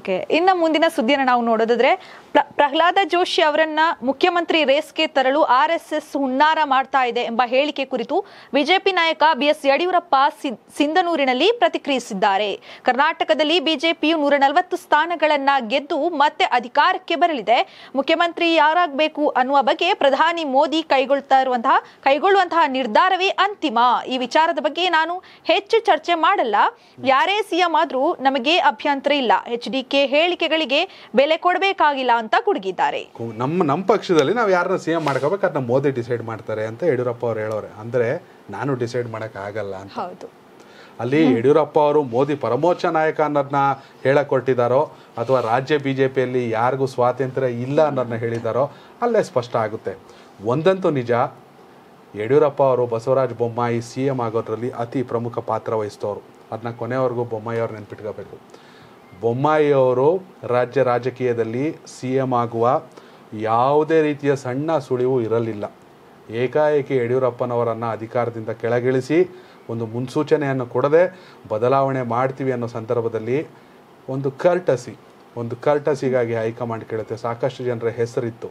okay ಇನ್ನು ಮುಂದಿನ ಸುದ್ದಿಯನ್ನು ನಾವು ನೋಡೋದಾದ್ರೆ ಪ್ರ- ಪ್ರಹ್ಲಾದ ಜೋಶಿ ಅವರನ್ನ ಮುಖ್ಯಮಂತ್ರಿ ರೇಸ್ಗೆ ತರಲು ಆರ್ ಎಸ್ ಎಸ್ ಹುನ್ನಾರ ಮಾಡ್ತಾ ಇದೆ ಎಂಬ ಹೇಳಿಕೆ ಕುರಿತು ಬಿಜೆಪಿ ನಾಯಕ ಬಿ ಎಸ್ ಯಡಿಯೂರಪ್ಪ ಸಿ- ಸಿಂಧನೂರಿನಲ್ಲಿ ಪ್ರತಿಕ್ರಿಯಿಸಿದ್ದಾರೆ ಕರ್ನಾಟಕದಲ್ಲಿ ಬಿಜೆಪಿಯು ನೂರ ನಲವತ್ತು ಸ್ಥಾನಗಳನ್ನ ಗೆದ್ದು ಮತ್ತೆ ಅಧಿಕಾರಕ್ಕೆ ಬರಲಿದೆ ಮುಖ್ಯಮಂತ್ರಿ ಯಾರಾಗಬೇಕು ಅನ್ನುವ ಬಗ್ಗೆ ಪ್ರಧಾನಿ ಮೋದಿ ಕೈಗೊಳ್ತಾ ಇರುವಂತಹ ಕೈಗೊಳ್ಳುವಂತಹ ನಿರ್ಧಾರವೇ ಅಂತಿಮ ಈ ವಿಚಾರದ ಬಗ್ಗೆ ನಾನು ಹೆಚ್ಚು ಚರ್ಚೆ ಮಾಡಲ್ಲ ಯಾರೇ ಸಿಎಂ ಆದ್ರೂ ನಮಗೆ ಅಭ್ಯಂತರ ಇಲ್ಲ ಎಚ್ ಡಿ ಕೆ ಹೇಳಿಕೆಗಳಿಗೆ ಬೆಲೆ ಕೊಡಬೇಕಾಗಿಲ್ಲ ಅಂತ ಗುಡುಗಿದ್ದಾರೆ ಕು- ನಮ್ಮ ನಮ್ಮ ಪಕ್ಷದಲ್ಲಿ ನಾವು ಯಾರನ್ನ ಸಿ ಎಂ ಮಾಡ್ಕೋಬೇಕು ಅದನ್ನ ಮೋದಿ ಡಿಸೈಡ್ ಮಾಡ್ತಾರೆ ಅಂತ ಯಡಿಯೂರಪ್ಪ ಅವ್ರು ಹೇಳೋರೆ ಅಂದರೆ ನಾನು ಡಿಸೈಡ್ ಆಗಲ್ಲ ಅಂತ ಹೌದು ಅಲ್ಲಿ ಯಡಿಯೂರಪ್ಪ ಅವರು ಮೋದಿ ಪರಮೋಚ್ಚ ನಾಯಕ ಅನ್ನೋದನ್ನ ಹೇಳಕ್ ಕೊಟ್ಟಿದ್ದಾರೋ ಅಥವಾ ರಾಜ್ಯ ಬಿ ಜೆ ಪಿಯಲ್ಲಿ ಯಾರಿಗೂ ಸ್ವಾತಂತ್ರ್ಯ ಇಲ್ಲ ಅನ್ನೋದನ್ನ ಹೇಳಿದಾರೋ ಅಲ್ಲೇ ಸ್ಪಷ್ಟ ಆಗುತ್ತೆ ಒಂದಂತೂ ನಿಜ ಯಡಿಯೂರಪ್ಪ ಅವರು ಬಸವರಾಜ ಬೊಮ್ಮಾಯಿ ಸಿ ಎಂ ಆಗೋದ್ರಲ್ಲಿ ಅತಿ ಪ್ರಮುಖ ಪಾತ್ರ ವಹಿಸ್ತವ್ರು ಅದನ್ನ ಕೊನೆವರೆಗೂ ಬೊಮ್ಮಾಯಿ ಅವ್ರು ನೆನ್ಪಿಟ್ಕೋಬೇಕು ಬೊಮ್ಮಾಯಿ ಅವರು ರಾಜ್ಯ ರಾಜಕೀಯದಲ್ಲಿ ಸಿ ಎಂ ಆಗುವ ಯಾವುದೇ ರೀತಿಯ ಸಣ್ಣ ಸುಳಿವು ಇರಲಿಲ್ಲ ಏಕಾಏಕಿ ಯಡಿಯೂರಪ್ಪನವರನ್ನು ಅಧಿಕಾರದಿಂದ ಕೆಳಗಿಳಿಸಿ ಒಂದು ಮುನ್ಸೂಚನೆಯನ್ನು ಕೊಡದೆ ಬದಲಾವಣೆ ಮಾಡ್ತೀವಿ ಅನ್ನೋ ಸಂದರ್ಭದಲ್ಲಿ ಒಂದು ಕರ್ಟಸಿ ಒಂದು ಕರ್ಟಸಿಗಾಗಿ ಹೈಕಮಾಂಡ್ ಕೇಳುತ್ತೆ ಸಾಕಷ್ಟು ಜನರ ಹೆಸರಿತ್ತು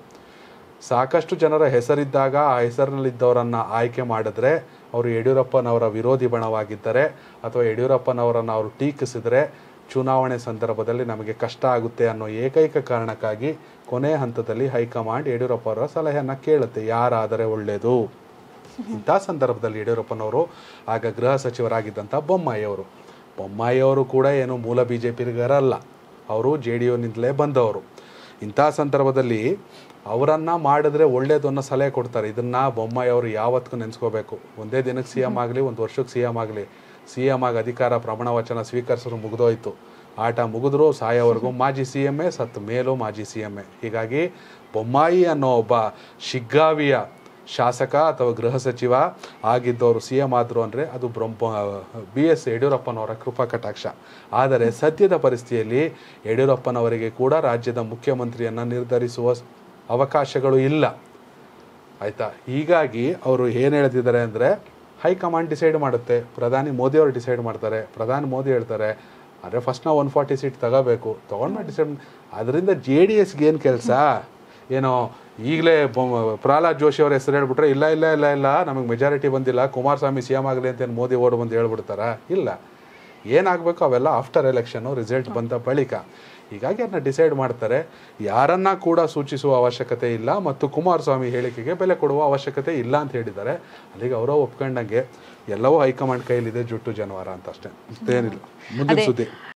ಸಾಕಷ್ಟು ಜನರ ಹೆಸರಿದ್ದಾಗ ಆ ಹೆಸರಿನಲ್ಲಿದ್ದವರನ್ನು ಆಯ್ಕೆ ಮಾಡಿದ್ರೆ ಅವರು ಯಡಿಯೂರಪ್ಪನವರ ವಿರೋಧಿ ಬಣವಾಗಿದ್ದರೆ ಅಥವಾ ಯಡಿಯೂರಪ್ಪನವರನ್ನು ಅವರು ಟೀಕಿಸಿದರೆ ಚುನಾವಣೆ ಸಂದರ್ಭದಲ್ಲಿ ನಮಗೆ ಕಷ್ಟ ಆಗುತ್ತೆ ಅನ್ನೋ ಏಕೈಕ ಕಾರಣಕ್ಕಾಗಿ ಕೊನೆ ಹಂತದಲ್ಲಿ ಹೈಕಮಾಂಡ್ ಯಡಿಯೂರಪ್ಪ ಅವರ ಸಲಹೆಯನ್ನು ಕೇಳುತ್ತೆ ಯಾರಾದರೆ ಒಳ್ಳೆಯದು ಇಂಥ ಸಂದರ್ಭದಲ್ಲಿ ಯಡಿಯೂರಪ್ಪನವರು ಆಗ ಗೃಹ ಸಚಿವರಾಗಿದ್ದಂಥ ಬೊಮ್ಮಾಯಿ ಅವರು ಬೊಮ್ಮಾಯಿ ಅವರು ಕೂಡ ಏನು ಮೂಲ ಬಿ ಜೆ ಪಿಗರಲ್ಲ ಅವರು ಜೆ ಡಿ ಯುನಿಂದಲೇ ಬಂದವರು ಇಂಥ ಸಂದರ್ಭದಲ್ಲಿ ಅವರನ್ನ ಮಾಡಿದ್ರೆ ಒಳ್ಳೇದು ಅನ್ನೋ ಸಲಹೆ ಕೊಡ್ತಾರೆ ಇದನ್ನ ಬೊಮ್ಮಾಯಿ ಅವರು ಯಾವತ್ತಿಗೂ ನೆನೆಸ್ಕೋಬೇಕು ಒಂದೇ ದಿನಕ್ಕೆ ಸಿ ಎಂ ಆಗಲಿ ಒಂದು ವರ್ಷಕ್ಕೆ ಸಿ ಎಂ ಆಗಲಿ ಸಿ ಎಂ ಆಗಿ ಅಧಿಕಾರ ಪ್ರಮಾಣ ವಚನ ಸ್ವೀಕರಿಸಿದ್ರು ಮುಗಿದೋಯ್ತು ಆಟ ಮುಗಿದ್ರು ಸಾಯೋವರೆಗೂ ಮಾಜಿ ಸಿ ಎಮ್ ಎ ಸತ್ತು ಮೇಲೂ ಮಾಜಿ ಸಿ ಎಮ್ ಎ ಹೀಗಾಗಿ ಬೊಮ್ಮಾಯಿ ಅನ್ನೋ ಒಬ್ಬ ಶಿಗ್ಗಾವಿಯ ಶಾಸಕ ಅಥವಾ ಗೃಹ ಸಚಿವ ಆಗಿದ್ದವರು ಸಿ ಎಂ ಆದರು ಅಂದರೆ ಅದು ಬ್ರಹ್ಮ ಬಿ ಎಸ್ ಯಡಿಯೂರಪ್ಪನವರ ಕೃಪಾ ಕಟಾಕ್ಷ ಆದರೆ ಸದ್ಯದ ಪರಿಸ್ಥಿತಿಯಲ್ಲಿ ಯಡಿಯೂರಪ್ಪನವರಿಗೆ ಕೂಡ ರಾಜ್ಯದ ಮುಖ್ಯಮಂತ್ರಿಯನ್ನು ನಿರ್ಧರಿಸುವ ಅವಕಾಶಗಳು ಇಲ್ಲ ಆಯಿತಾ ಹೀಗಾಗಿ ಅವರು ಏನು ಹೇಳ್ತಿದ್ದಾರೆ ಅಂದರೆ ಹೈಕಮಾಂಡ್ ಡಿಸೈಡ್ ಮಾಡುತ್ತೆ ಪ್ರಧಾನಿ ಮೋದಿ ಅವರು ಡಿಸೈಡ್ ಮಾಡ್ತಾರೆ ಪ್ರಧಾನಿ ಮೋದಿ ಹೇಳ್ತಾರೆ ಅಂದರೆ ಫಸ್ಟ್ ನಾವು ಒನ್ ಫಾರ್ಟಿ ಸೀಟ್ ತಗೋಬೇಕು ತೊಗೊಂಡ್ಮೇಲೆ ಡಿಸೈಡ್ ಅದರಿಂದ ಜೆ ಡಿ ಎಸ್ಗೆ ಏನು ಕೆಲಸ ಏನೋ ಈಗಲೇ ಪ್ರಹ್ಲಾದ್ ಜೋಶಿ ಅವ್ರ ಹೆಸರು ಹೇಳ್ಬಿಟ್ರೆ ಇಲ್ಲ ಇಲ್ಲ ಇಲ್ಲ ಇಲ್ಲ ನಮಗೆ ಮೆಜಾರಿಟಿ ಬಂದಿಲ್ಲ ಕುಮಾರಸ್ವಾಮಿ ಸಿ ಎಂ ಆಗಲಿ ಅಂತ ಏನು ಮೋದಿ ಓಡ್ ಬಂದು ಹೇಳ್ಬಿಡ್ತಾರಾ ಇಲ್ಲ ಏನಾಗಬೇಕು ಅವೆಲ್ಲ ಆಫ್ಟರ್ ಎಲೆಕ್ಷನ್ನು ರಿಸಲ್ಟ್ ಬಂದ ಬಳಿಕ ಹೀಗಾಗಿ ಅದನ್ನ ಡಿಸೈಡ್ ಮಾಡ್ತಾರೆ ಯಾರನ್ನ ಕೂಡ ಸೂಚಿಸುವ ಅವಶ್ಯಕತೆ ಇಲ್ಲ ಮತ್ತು ಕುಮಾರಸ್ವಾಮಿ ಹೇಳಿಕೆಗೆ ಬೆಲೆ ಕೊಡುವ ಅವಶ್ಯಕತೆ ಇಲ್ಲ ಅಂತ ಹೇಳಿದ್ದಾರೆ ಅಲ್ಲಿಗೆ ಅವರ ಒಪ್ಕೊಂಡಂಗೆ ಎಲ್ಲವೂ ಹೈಕಮಾಂಡ್ ಕೈಲಿದೆ ಜುಟ್ಟು ಜನವಾರ ಅಂತ ಅಷ್ಟೇ ಮತ್ತೇನಿಲ್ಲ ಮುಂದಿನ ಅದೇ ಸುದ್ದಿ